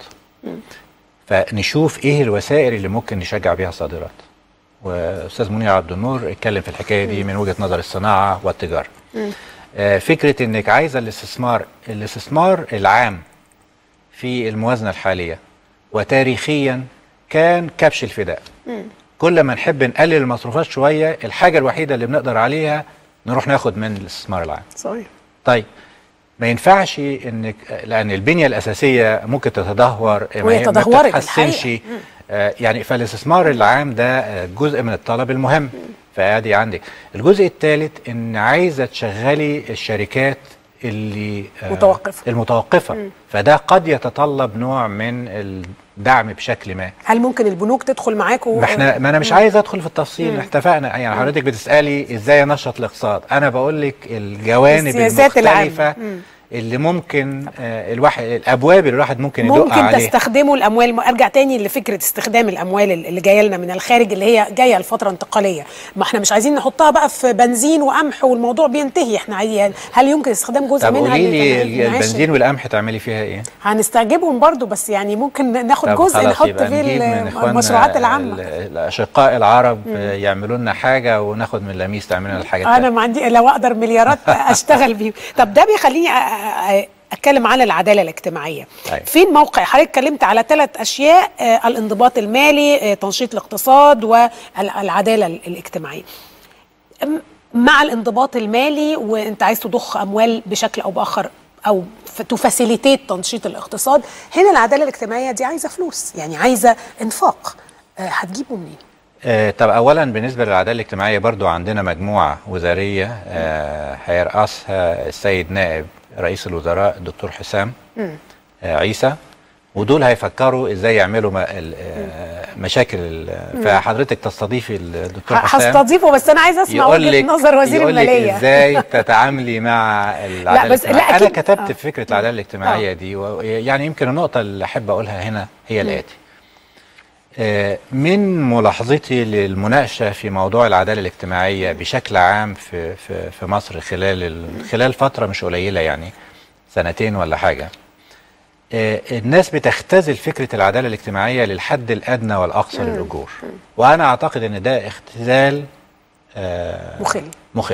فنشوف ايه الوسائل اللي ممكن نشجع بيها الصادرات واستاذ منير عبد النور اتكلم في الحكايه دي من وجهه نظر الصناعه والتجاره آه، فكره انك عايزه الاستثمار الاستثمار العام في الموازنه الحاليه وتاريخيا كان كبش الفداء كل ما نحب نقلل المصروفات شويه الحاجه الوحيده اللي بنقدر عليها نروح ناخد من الاستثمار العام صحيح طيب ما ينفعش انك لان البنيه الاساسيه ممكن تتدهور ما وهي هي- ما تدهورت بتتحسنش الحقيقة. آه، يعني فالاستثمار العام ده آه، جزء من الطلب المهم فادي عندك الجزء الثالث ان عايزه تشغلي الشركات اللي آه، متوقفة. المتوقفه فده قد يتطلب نوع من الدعم بشكل ما هل ممكن البنوك تدخل معاكم ما احنا ما انا مش عايز ادخل في التفصيل اتفقنا يعني حضرتك بتسالي ازاي انشط الاقتصاد انا بقول لك الجوانب السياسات العامة. المختلفه اللي ممكن آه الواحد الابواب اللي الواحد ممكن يدق ممكن عليها تستخدموا الاموال ارجع تاني لفكره استخدام الاموال اللي جايه لنا من الخارج اللي هي جايه لفتره انتقاليه ما احنا مش عايزين نحطها بقى في بنزين وقمح والموضوع بينتهي احنا عايزين هل يمكن استخدام جزء طب منها قولي لي للمعاش؟ البنزين والقمح تعملي فيها ايه؟ هنستعجبهم برضو بس يعني ممكن ناخد طب جزء خلاص نحط يبقى فيه نجيب من إخواننا المشروعات ال- العامه الاشقاء العرب آه، يعملوا لنا حاجه وناخد من لميس تعمل لنا الحاجات انا ما عندي لو اقدر مليارات اشتغل بيهم طب ده بيخليني أ- أ- اتكلم عن العداله الاجتماعيه أيوة. فين موقع حضرتك اتكلمت على ثلاث اشياء آه، الانضباط المالي آه، تنشيط الاقتصاد والعداله الاجتماعيه أم- مع الانضباط المالي وانت عايز تضخ اموال بشكل او باخر او ف- تفاسيليتيت تنشيط الاقتصاد هنا العداله الاجتماعيه دي عايزه فلوس يعني عايزه انفاق آه، هتجيبه منين آه، طب اولا بالنسبه للعداله الاجتماعيه برضو عندنا مجموعه وزاريه آه، هيرأسها السيد نائب رئيس الوزراء الدكتور حسام آه، عيسى ودول هيفكروا ازاي يعملوا ما- ال- آه، مشاكل ال- فحضرتك تستضيفي الدكتور حسام هستضيفه بس انا عايزه اسمع يقول وجهه لك نظر وزير يقول لك الماليه ازاي تتعاملي مع العداله بس- لا، الاجتماعيه انا أكيد. كتبت آه. في فكره العداله الاجتماعيه دي و- يعني يمكن النقطه اللي احب اقولها هنا هي الاتي آه، من ملاحظتي للمناقشه في موضوع العداله الاجتماعيه بشكل عام في في في مصر خلال ال- خلال فتره مش قليله يعني سنتين ولا حاجه آه، الناس بتختزل فكره العداله الاجتماعيه للحد الادنى والاقصى للاجور وانا اعتقد ان ده اختزال آه، مخل مخل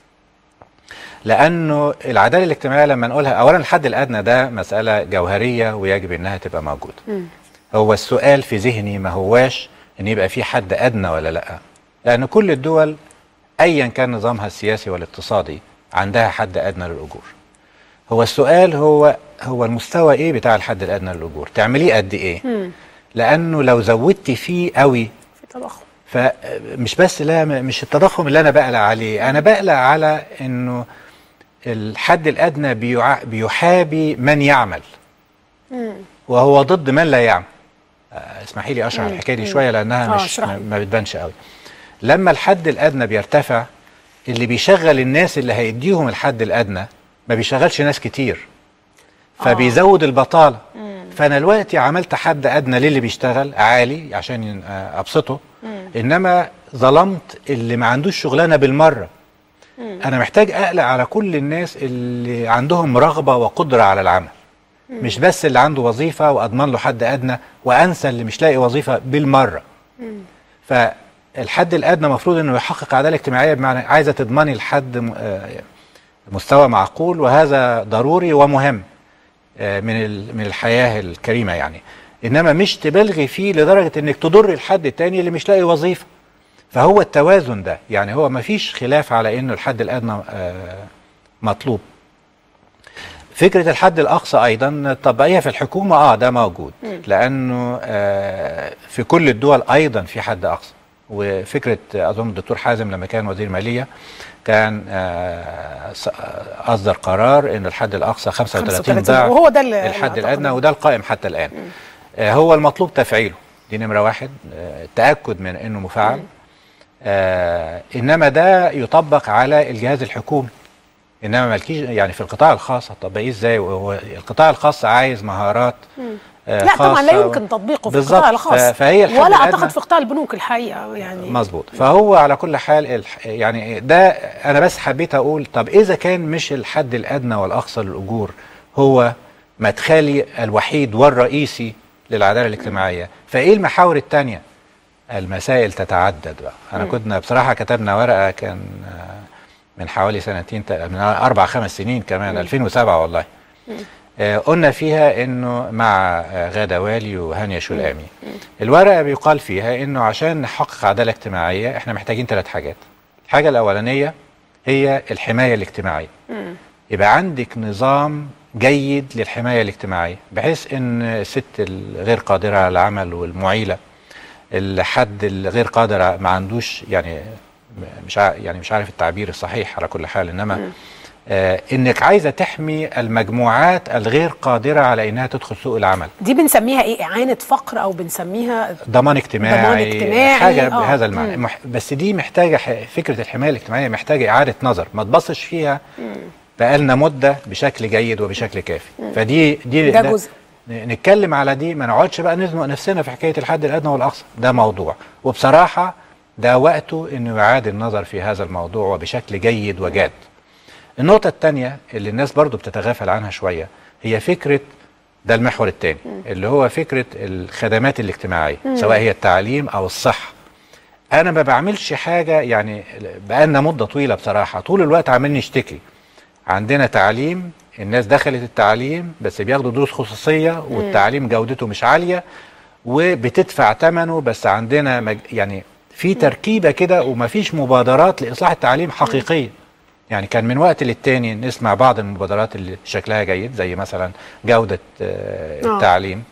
لانه العداله الاجتماعيه لما نقولها اولا الحد الادنى ده مساله جوهريه ويجب انها تبقى موجوده هو السؤال في ذهني ما هواش ان يبقى في حد ادنى ولا لا لان كل الدول ايا كان نظامها السياسي والاقتصادي عندها حد ادنى للاجور هو السؤال هو هو المستوى ايه بتاع الحد الادنى للاجور تعمليه قد ايه لانه لو زودتي فيه قوي في تضخم فمش بس لا م- مش التضخم اللي انا بقلق عليه انا بقلق على انه الحد الادنى بيع- بيحابي من يعمل وهو ضد من لا يعمل آه، اسمحي لي اشرح الحكايه دي شويه لانها آه، مش اشرح ما لي. ما بتبانش قوي لما الحد الادنى بيرتفع اللي بيشغل الناس اللي هيديهم الحد الادنى ما بيشغلش ناس كتير فبيزود البطاله فانا دلوقتي عملت حد ادنى للي بيشتغل عالي عشان ين- آه، ابسطه انما ظلمت اللي ما عندوش شغلانه بالمره انا محتاج اقلق على كل الناس اللي عندهم رغبه وقدره على العمل مش بس اللي عنده وظيفه واضمن له حد ادنى وانسى اللي مش لاقي وظيفه بالمره فالحد الادنى المفروض انه يحقق عداله اجتماعيه بمعنى عايزه تضمني لحد م- آه، مستوى معقول وهذا ضروري ومهم آه، من ال- من الحياه الكريمه يعني انما مش تبالغي فيه لدرجه انك تضر الحد التاني اللي مش لاقي وظيفه فهو التوازن ده يعني هو ما فيش خلاف على انه الحد الادنى آه، مطلوب فكره الحد الاقصى ايضا طبيعيه في الحكومه اه ده موجود لانه آه، في كل الدول ايضا في حد اقصى وفكره آه، اظن الدكتور حازم لما كان وزير ماليه كان آه، ص- آه، اصدر قرار ان الحد الاقصى 35 35 ضعف وهو ده اللي الحد أعتقد الادنى إنه- وده القائم حتى الان آه، هو المطلوب تفعيله دي نمره واحد آه، التاكد من انه مفعل آه انما ده يطبق على الجهاز الحكومي انما مالكيش يعني في القطاع الخاص هتطبقيه ازاي وهو القطاع الخاص عايز مهارات آه، لا طبعا لا خاصة. يمكن تطبيقه في بالظبط. القطاع الخاص ف- فهي الحد ولا الأدنى- اعتقد في قطاع البنوك الحقيقه يعني مظبوط فهو على كل حال الح... يعني ده انا بس حبيت اقول طب اذا كان مش الحد الادنى والاقصى للاجور هو مدخلي الوحيد والرئيسي للعداله الاجتماعيه فايه المحاور الثانيه المسائل تتعدد بقى انا كنا بصراحه كتبنا ورقه كان آه، من حوالي سنتين تق- من اربع خمس سنين كمان 2007 والله آه، قلنا فيها انه مع آه، غادة والي وهانيا شلامي الورقه بيقال فيها انه عشان نحقق عداله اجتماعيه احنا محتاجين ثلاث حاجات الحاجه الاولانيه هي الحمايه الاجتماعيه يبقى عندك نظام جيد للحمايه الاجتماعيه بحيث ان الست الغير قادره على العمل والمعيله الحد الغير قادر ما عندوش يعني مش ع- يعني مش عارف التعبير الصحيح على كل حال انما آه انك عايزه تحمي المجموعات الغير قادره على انها تدخل سوق العمل دي بنسميها ايه اعانه فقر او بنسميها ضمان اجتماعي, ضمان اجتماعي، حاجه آه. بهذا المعنى مح بس دي محتاجه ح- فكره الحمايه الاجتماعيه محتاجه اعاده نظر ما تبصش فيها بقالنا مده بشكل جيد وبشكل كافي فدي دي ده جزء. ن- نتكلم على دي ما نقعدش بقى نزنق نفسنا في حكايه الحد الادنى والاقصى ده موضوع وبصراحه ده وقته انه يعاد النظر في هذا الموضوع وبشكل جيد وجاد النقطة الثانية اللي الناس برضو بتتغافل عنها شوية هي فكرة ده المحور الثاني اللي هو فكرة الخدمات الاجتماعية سواء هي التعليم أو الصحة أنا ما بعملش حاجة يعني بقالنا مدة طويلة بصراحة طول الوقت عمالين نشتكي عندنا تعليم الناس دخلت التعليم بس بياخدوا دروس خصوصية والتعليم جودته مش عالية وبتدفع ثمنه بس عندنا مج... يعني في تركيبة كده ومفيش مبادرات لإصلاح التعليم حقيقية يعني كان من وقت للتاني نسمع بعض المبادرات اللي شكلها جيد زي مثلا جودة آه، آه. التعليم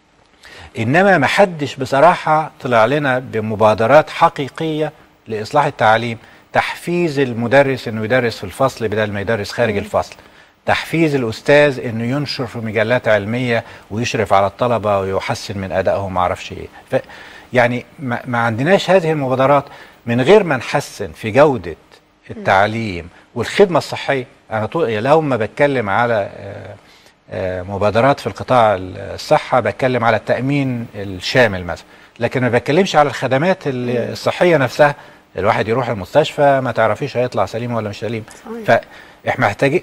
انما ما حدش بصراحه طلع لنا بمبادرات حقيقيه لاصلاح التعليم تحفيز المدرس انه يدرس في الفصل بدل ما يدرس خارج الفصل تحفيز الاستاذ انه ينشر في مجلات علميه ويشرف على الطلبه ويحسن من ادائهم ما اعرفش ايه ف يعني ما, ما عندناش هذه المبادرات من غير ما نحسن في جوده التعليم والخدمه الصحيه انا طول لو ما بتكلم على آه آه، مبادرات في القطاع الصحة بتكلم على التأمين الشامل مثلا لكن ما بتكلمش على الخدمات ال- الصحية نفسها الواحد يروح المستشفى ما تعرفيش هيطلع سليم ولا مش سليم فاحنا محتاجين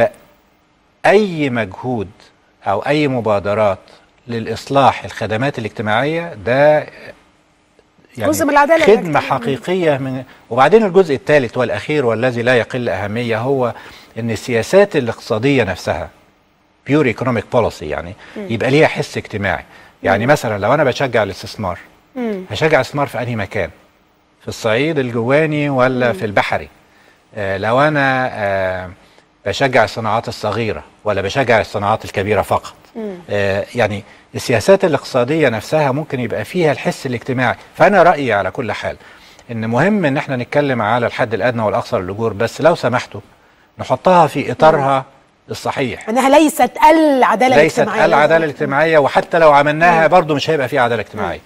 فأي مجهود أو أي مبادرات للإصلاح الخدمات الاجتماعية ده يعني جزء من العدالة خدمة الاجتماعية. حقيقية من وبعدين الجزء الثالث والأخير والذي لا يقل أهمية هو أن السياسات الاقتصادية نفسها بيور ايكونوميك بوليسي يعني يبقى ليها حس اجتماعي يعني مثلا لو انا بشجع الاستثمار هشجع الاستثمار في انهي مكان في الصعيد الجواني ولا في البحري آه لو انا آه بشجع الصناعات الصغيره ولا بشجع الصناعات الكبيره فقط آه يعني السياسات الاقتصاديه نفسها ممكن يبقى فيها الحس الاجتماعي فانا رايي على كل حال ان مهم ان احنا نتكلم على الحد الادنى والاقصى للاجور بس لو سمحتوا نحطها في اطارها الصحيح انها ليست العداله ليست الاجتماعيه العداله الاجتماعيه وحتى لو عملناها برضو مش هيبقى في عداله اجتماعيه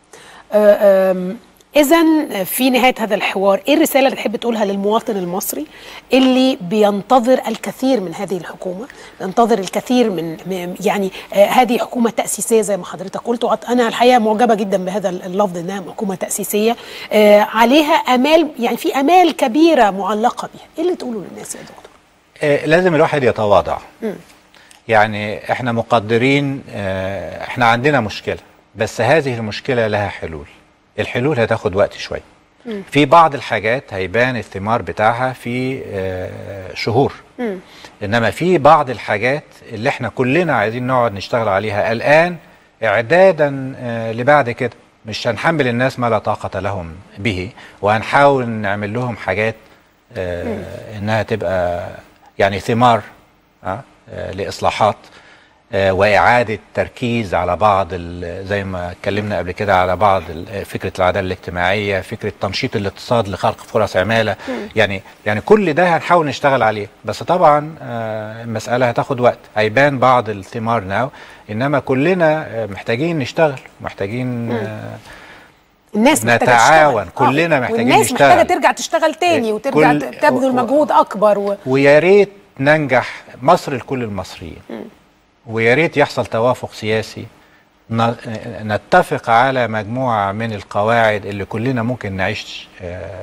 اذا في نهايه هذا الحوار ايه الرساله اللي تحب تقولها للمواطن المصري اللي بينتظر الكثير من هذه الحكومه ينتظر الكثير من من- يعني آه، هذه حكومه تاسيسيه زي ما حضرتك قلت وأت- انا الحقيقه معجبه جدا بهذا اللفظ انها حكومه تاسيسيه آه، عليها امال يعني في امال كبيره معلقه بها ايه اللي تقوله للناس يا دكتور آه، لازم الواحد يتواضع يعني احنا مقدرين آه، احنا عندنا مشكله بس هذه المشكله لها حلول الحلول هتاخد وقت شويه في بعض الحاجات هيبان الثمار بتاعها في آه، شهور انما في بعض الحاجات اللي احنا كلنا عايزين نقعد نشتغل عليها الان اعدادا آه، لبعد كده مش هنحمل الناس ما لا طاقه لهم به وهنحاول نعمل لهم حاجات آه، انها تبقى يعني ثمار آه، آه، لاصلاحات آه، واعاده تركيز على بعض ال- زي ما اتكلمنا قبل كده على بعض ال- فكره العداله الاجتماعيه فكره تنشيط الاقتصاد لخلق فرص عماله يعني يعني كل ده هنحاول نشتغل عليه بس طبعا آه، المساله هتاخد وقت هيبان بعض الثمار ناو انما كلنا آه، محتاجين نشتغل محتاجين آه، الناس محتاجه نتعاون، تشتغل. كلنا محتاجين والناس محتاجه نشتغل. ترجع تشتغل تاني إيه، وترجع كل- تبذل و- و- مجهود اكبر و... ويا ريت ننجح مصر لكل المصريين ويا ريت يحصل توافق سياسي ن- نتفق على مجموعه من القواعد اللي كلنا ممكن نعيش آه،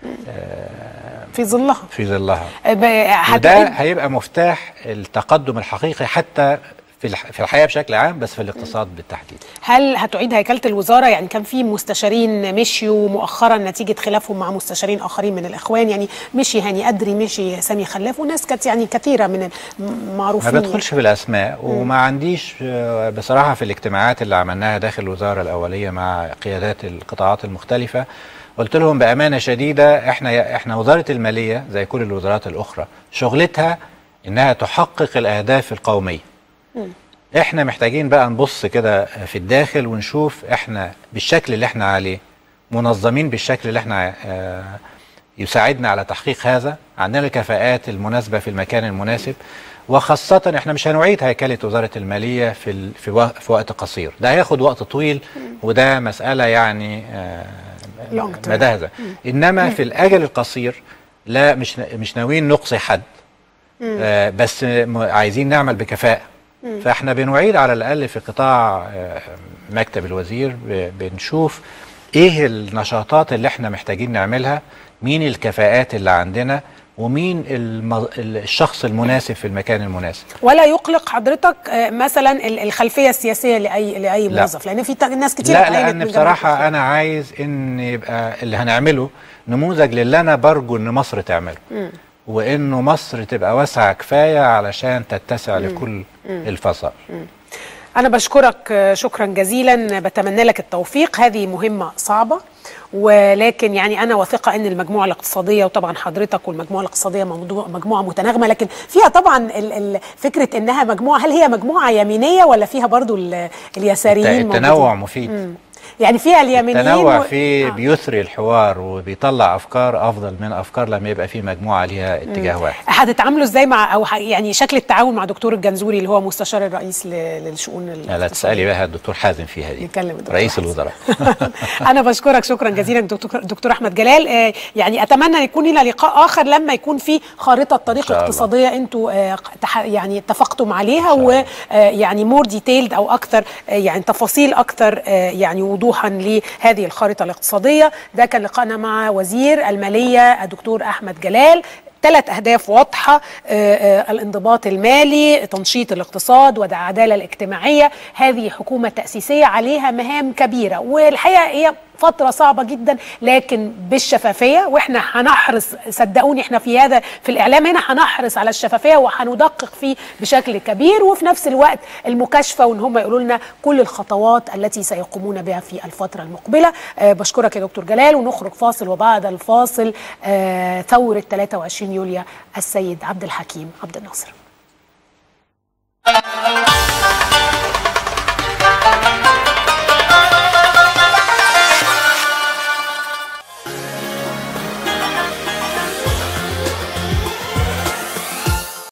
في ظلها في ظلها آه، ب- وده هتعيد هيبقى مفتاح التقدم الحقيقي حتى في الح- في الحياه بشكل عام بس في الاقتصاد بالتحديد هل هتعيد هيكله الوزاره يعني كان في مستشارين مشيوا مؤخرا نتيجه خلافهم مع مستشارين اخرين من الاخوان يعني مشي هاني قدري مشي سامي خلاف وناس كانت يعني كثيره من ما المعروفين بدخلش في الاسماء وما عنديش آه، بصراحه في الاجتماعات اللي عملناها داخل الوزاره الاوليه مع قيادات القطاعات المختلفه قلت لهم بامانه شديده احنا احنا وزاره الماليه زي كل الوزارات الاخرى شغلتها انها تحقق الاهداف القوميه احنا محتاجين بقى نبص كده في الداخل ونشوف احنا بالشكل اللي احنا عليه منظمين بالشكل اللي احنا آه، يساعدنا على تحقيق هذا عندنا الكفاءات المناسبة في المكان المناسب وخاصة احنا مش هنعيد هيكلة وزارة المالية في ال- في, وق- في وقت قصير ده هياخد وقت طويل وده مسألة يعني آه، Long term. مدهزة انما في الاجل القصير لا مش مش ناويين نقصي حد آه، بس م- عايزين نعمل بكفاءة فاحنا بنعيد على الاقل في قطاع آه، مكتب الوزير ب- بنشوف ايه النشاطات اللي احنا محتاجين نعملها مين الكفاءات اللي عندنا ومين الم- الشخص المناسب في المكان المناسب ولا يقلق حضرتك آه، مثلا ال- الخلفيه السياسيه لاي لاي لا. موظف لان في ت- ناس كتير لا اتعينت لان من بصراحه جماعة انا عايز ان يبقى اللي هنعمله نموذج للي انا برجو ان مصر تعمله وانه مصر تبقى واسعه كفايه علشان تتسع لكل الفصائل أنا بشكرك آه، شكرا جزيلا بتمنى لك التوفيق هذه مهمة صعبة ولكن يعني أنا واثقة أن المجموعة الاقتصادية وطبعا حضرتك والمجموعة الاقتصادية موضوع مجموعة متناغمة لكن فيها طبعا ال ال فكرة أنها مجموعة هل هي مجموعة يمينية ولا فيها برضو ال- اليساريين التنوع موجودين؟ مفيد يعني فيها اليمينيين التنوع و- فيه آه. بيثري الحوار وبيطلع افكار افضل من افكار لما يبقى في مجموعه ليها اتجاه واحد هتتعاملوا ازاي مع او ح- يعني شكل التعاون مع دكتور الجنزوري اللي هو مستشار الرئيس ل- للشؤون لا الاقتصادية تسالي بقى الدكتور حازم فيها دي نتكلم الدكتور رئيس حازم. الوزراء انا بشكرك شكرا جزيلا دكتور, دكتور احمد جلال آه، يعني اتمنى ان يكون لنا لقاء اخر لما يكون في خارطه طريق شاء الله. اقتصاديه انتوا آه، تح- يعني اتفقتم عليها شاء الله. ويعني مور ديتيلد او اكثر آه، يعني تفاصيل اكثر آه، يعني وضوحا لهذه الخارطه الاقتصاديه ده كان لقائنا مع وزير الماليه الدكتور احمد جلال ثلاث اهداف واضحه آه، آه، الانضباط المالي تنشيط الاقتصاد والعداله الاجتماعيه هذه حكومه تاسيسيه عليها مهام كبيره والحقيقه هي فتره صعبه جدا لكن بالشفافيه واحنا هنحرص صدقوني احنا في هذا في الاعلام هنا هنحرص على الشفافيه وهندقق فيه بشكل كبير وفي نفس الوقت المكاشفه وان هم يقولوا لنا كل الخطوات التي سيقومون بها في الفتره المقبله آه بشكرك يا دكتور جلال ونخرج فاصل وبعد الفاصل آه ثوره 23 يوليو السيد عبد الحكيم عبد الناصر